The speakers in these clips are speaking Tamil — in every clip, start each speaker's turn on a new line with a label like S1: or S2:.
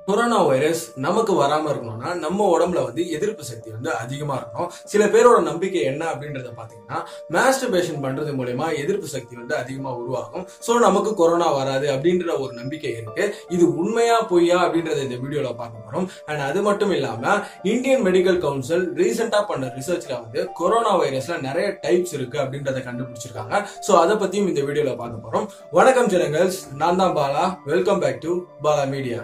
S1: கொரோனா வைரஸ் நமக்கு வராம இருக்கணும்னா நம்ம உடம்புல வந்து எதிர்ப்பு சக்தி வந்து அதிகமா இருக்கணும் சில பேரோட நம்பிக்கை என்ன அப்படின்றத பாத்தீங்கன்னா மாஸ்டர்பேஷன் பண்றது மூலயமா எதிர்ப்பு சக்தி வந்து அதிகமா உருவாகும் சோ நமக்கு கொரோனா வராது அப்படின்ற ஒரு நம்பிக்கை இருக்கு இது உண்மையா பொய்யா அப்படின்றத இந்த வீடியோல பார்க்க போறோம் அண்ட் அது மட்டும் இல்லாம இந்தியன் மெடிக்கல் கவுன்சில் ரீசெண்டா பண்ண ரிசர்ச்ல வந்து கொரோனா வைரஸ்ல நிறைய டைப்ஸ் இருக்கு அப்படின்றத கண்டுபிடிச்சிருக்காங்க சோ அதை பத்தியும் இந்த வீடியோல பார்க்க போறோம் வணக்கம் ஜனங்கள்ஸ் நான் தான் Bala welcome back to Bala media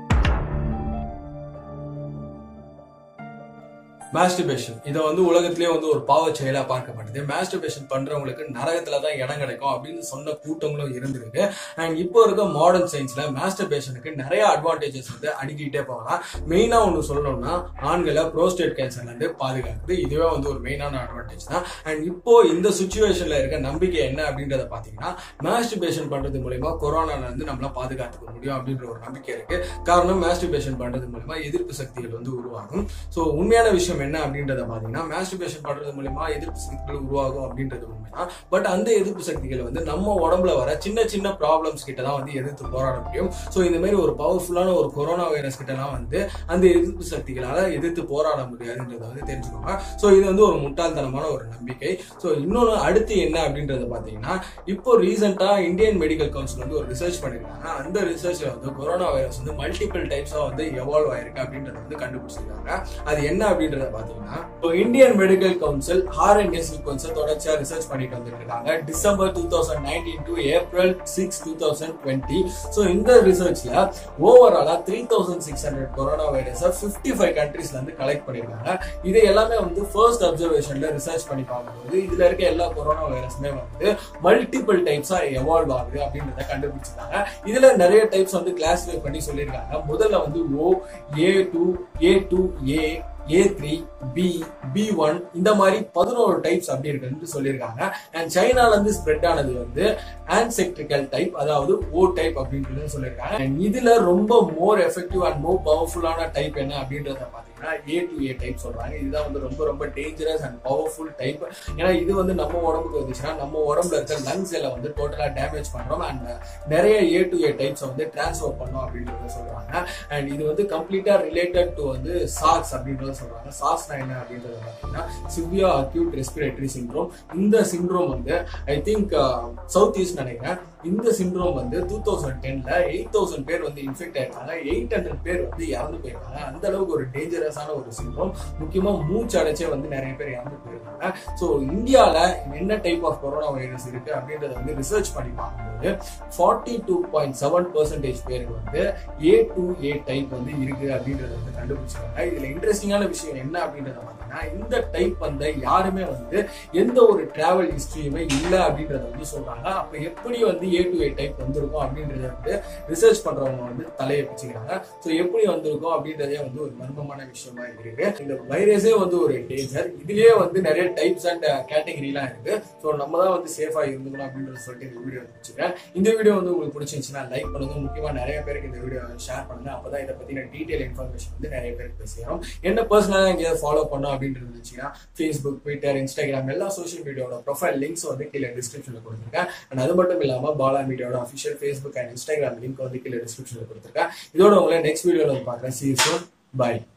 S1: masturbation இதை வந்து உலகத்திலேயே வந்து ஒரு பாவ செயலா பார்க்கப்படுது மாஸ்டர்பேஷன் பண்றவங்களுக்கு நரகத்துல தான் இடம் கிடைக்கும் அப்படின்னு சொன்ன கூட்டங்களும் இருந்திருக்கு அண்ட் இப்போ இருக்க மாடர்ன் சயின்ஸ்ல மாஸ்டர்பேஷனுக்கு நிறைய அட்வான்டேஜஸ் வந்து அடிக்கிட்டே போகலாம் மெயினா ஒன்று சொல்லணும்னா ஆண்களை ப்ரோஸ்டேட் கேன்சர்ல இருந்து பாதுகாக்குது இதுவே வந்து ஒரு மெயினான அட்வான்டேஜ் தான் அண்ட் இப்போ இந்த சுச்சுவேஷன்ல இருக்க நம்பிக்கை என்ன அப்படின்றத பாத்தீங்கன்னா மாஸ்டர்பேஷன் பண்றது மூலயமா கொரோனால இருந்து நம்மள பாதுகாத்துக்க முடியும் அப்படின்ற ஒரு நம்பிக்கை இருக்கு காரணம் மாஸ்டர்பேஷன் பண்றது மூலயமா எதிர்ப்பு சக்திகள் வந்து உருவாகும் ஸோ உண்மையான விஷயம் என்ன அப்படின்றத பாத்தீங்கன்னா மாஸ்டர்பேஷன் பண்றது மூலயமா எதிர்ப்பு சக்திகள் உருவாகும் அப்படின்றது உண்மைதான் பட் அந்த எதிர்ப்பு சக்திகள் வந்து நம்ம உடம்புல வர சின்ன சின்ன ப்ராப்ளம்ஸ் கிட்ட தான் வந்து எதிர்த்து போராட முடியும் ஸோ இந்த மாதிரி ஒரு பவர்ஃபுல்லான ஒரு கொரோனா வைரஸ் கிட்டலாம் வந்து அந்த எதிர்ப்பு சக்திகளால எதிர்த்து போராட முடியாதுன்றத வந்து தெரிஞ்சுக்கோங்க ஸோ இது வந்து ஒரு முட்டாள்தனமான ஒரு நம்பிக்கை ஸோ இன்னொன்று அடுத்து என்ன அப்படின்றத பார்த்தீங்கன்னா இப்போ ரீசெண்டா இந்தியன் மெடிக்கல் கவுன்சில் வந்து ஒரு ரிசர்ச் பண்ணிருக்காங்க அந்த ரிசர்ச்ல வந்து கொரோனா வைரஸ் வந்து மல்டிபிள் டைப்ஸா வந்து எவால்வ் ஆயிருக்கு அப்படின்றத வந்து கண்டுபிடிச்சிருக்காங்க அது என்ன அப்படின்றத பாத்தீங்கன்னா இப்போ இந்தியன் மெடிக்கல் கவுன்சில் ஆர்என்ஏ சீக்வன்ஸை தொடர்ச்சியா ரிசர்ச் பண்ணிட்டு வந்துட்டு இருக்காங்க December two thousand nineteen to April six two thousand twenty so இந்த ரிசர்ச்ல ஓவராலா three thousand six hundred corona வைரஸை ஃபிஃப்டி ஃபைவ் கண்ட்ரீஸ்ல இருந்து கலெக்ட் பண்ணிருக்காங்க இது எல்லாமே வந்து ஃபர்ஸ்ட் அப்சர்வேஷன்ல ரிசர்ச் பண்ணி பார்க்கும்போது இதுல இருக்க எல்லா கொரோனா வைரஸுமே வந்து மல்டிபிள் டைப்ஸா எவால்வ் ஆகுது அப்படின்றத கண்டுபிடிச்சிருக்காங்க இதுல நிறைய டைப்ஸ் வந்து கிளாஸிஃபை பண்ணி சொல்லியிருக்காங்க முதல்ல வந்து O A two A two A A three B B one இந்த மாதிரி பதினோரு டைப்ஸ் அப்படி இருக்குன்னு சொல்லியிருக்காங்க அண்ட் சைனால இருந்து ஸ்ப்ரெட் ஆனது வந்து ஆன்செக்ட்ரிக்கல் டைப் அதாவது ஓ டைப் அப்படின்றது சொல்லியிருக்காங்க அண்ட் இதுல ரொம்ப மோர் எஃபெக்டிவ் அண்ட் மோர் பவர்ஃபுல்லான டைப் என்ன அப்படின்றத பாத்தீங்கன்னா ஏ டு ஏ டைப் சொல்றாங்க இதுதான் வந்து ரொம்ப ரொம்ப டேஞ்சரஸ் அண்ட் பவர்ஃபுல் டைப் ஏன்னா இது வந்து நம்ம உடம்புக்கு வந்துச்சுன்னா நம்ம உடம்புல இருக்க லங்ஸ் எல்லாம் வந்து டோட்டலா டேமேஜ் பண்றோம் அண்ட் நிறைய ஏ டு ஏ டைப்ஸ் வந்து டிரான்ஸ்ஃபர் பண்ணும் அப்படின்றத சொல்றாங்க அண்ட் இது வந்து கம்ப்ளீட்டா ரிலேட்டட் டு வந்து சாக்ஸ் அப்படின்றத சொல்றாங்க சாக்ஸ்னா என்ன அப்படின்றத பார்த்தீங்கன்னா சிவியா அக்யூட் ரெஸ்பிரேட்டரி சிண்ட்ரோம் இந்த சிண்ட்ரோம் வந்து ஐ திங்க் சவுத் ஈஸ்ட் நினைக்கிறேன் இந்த சிண்ட்ரோம் வந்து டூ தௌசண்ட் டென்ல எயிட் தௌசண்ட் பேர் வந்து இன்ஃபெக்ட் ஆயிருக்காங்க எயிட் ஹண்ட்ரட் பேர் வந்து இறந்து போயிருக்காங்க அந்த அளவுக்கு ஒரு டேஞ்சரஸான ஒரு சிண்ட்ரோம் முக்கியமா மூச்சு அடைச்சே வந்து நிறைய பேர் இறந்து போயிருக்காங்க ஸோ இந்தியால என்ன டைப் ஆஃப் கொரோனா வைரஸ் இருக்கு அப்படின்றத வந்து ரிசர்ச் பண்ணி பார்க்கும்போது forty two point seven percentage பேருக்கு வந்து ஏ டு ஏ டைப் வந்து இருக்கு அப்படின்றத வந்து கண்டுபிடிச்சிருக்காங்க இதுல இன்ட்ரெஸ்டிங்கான விஷயம் என்ன அப்படின்றத பார்த்தீங்கன்னா இந்த டைப் வந்து யாருமே வந்து எந்த ஒரு டிராவல் ஹிஸ்டரியுமே இல்லை அப்படின்றத வந்து சொல்றாங்க அப்ப எப்படி வந்து ஏ டு ஏ டைப் வந்திருக்கும் அப்படின்றத வந்து ரிசர்ச் பண்றவங்க வந்து தலையை பிச்சுக்கிறாங்க ஸோ எப்படி வந்திருக்கும் அப்படின்றதே வந்து ஒரு மர்மமான விஷயமா இருக்கு இந்த வைரஸே வந்து ஒரு டேஞ்சர் இதுலயே வந்து நிறைய டைப்ஸ் அண்ட் கேட்டகரிலாம் இருக்கு ஸோ நம்ம தான் வந்து சேஃபா இருந்துக்கணும் அப்படின்றத சொல்லிட்டு இந்த வீடியோ வச்சுக்கிறேன் இந்த வீடியோ வந்து உங்களுக்கு பிடிச்சிருந்துச்சுன்னா லைக் பண்ணுங்க முக்கியமா நிறைய பேருக்கு இந்த வீடியோ ஷேர் பண்ணுங்க அப்பதான் இதை பத்தின டீடைல் இன்ஃபர்மேஷன் வந்து நிறைய பேருக்கு போய் சேரும் என்ன பர்சனலா எங்கேயாவது ஃபாலோ பண்ணும் அப்படின்னு இருந்துச்சுன்னா ஃபேஸ்புக் ட்விட்டர் இன்ஸ்டாகிராம் எல்லா சோஷியல் மீடியாவோட ப்ரொஃபைல் லிங்க்ஸ் வந்து கீழே டிஸ்கிரிப்ஷன்ல கொடுத்துருக்கேன் அண்ட் அது மட்டும் இல்லாம பாலா மீடியாவோட official Facebook and Instagram link வந்து கீழே டிஸ்கிரிப்ஷன்ல கொடுத்துருக்கேன் இதோட உங்களை நெக்ஸ்ட் வீடியோல பார்க்குறேன் சி சூன் பை